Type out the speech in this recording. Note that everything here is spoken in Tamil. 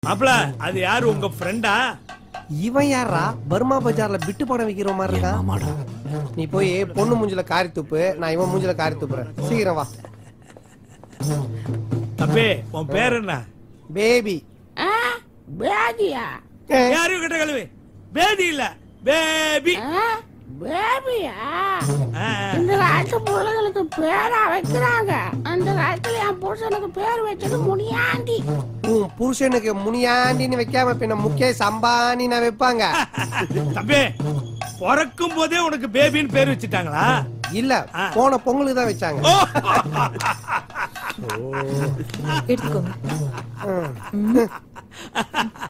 மாப்ள அது யாரு உங்க ஃப்ரெண்டா இவன் யாரா பர்மா பஜார்ல பிட்டு படம் விக்கிற மாதிரி இருக்கான் ஆமாடா நீ போய் பொண்ணு மூஞ்சில காரி துப்பு நான் இவன் மூஞ்சில காரி துப்புறேன் சீக்கிரம் வா தம்பி உன் பேர் என்ன பேபி பேபியா யாரும் கிட்ட கழுவி பேதி இல்ல பேபி பேபியா இந்த காலத்து பிள்ளைகளுக்கு பேரா வைக்கிறாங்க அந்த காலத்துல என் புருஷனுக்கு பேர் வச்சது முனியாண்டி உன் புருஷனுக்கு முனியாண்டின்னு வைக்காம பின்ன முகேஷ் அம்பானி நான் வைப்பாங்க தம்பி பிறக்கும் போதே உனக்கு பேபின்னு பேர் வச்சுட்டாங்களா இல்ல போன பொங்கலுக்கு தான் வச்சாங்க எடுத்துக்கோங்க ம்.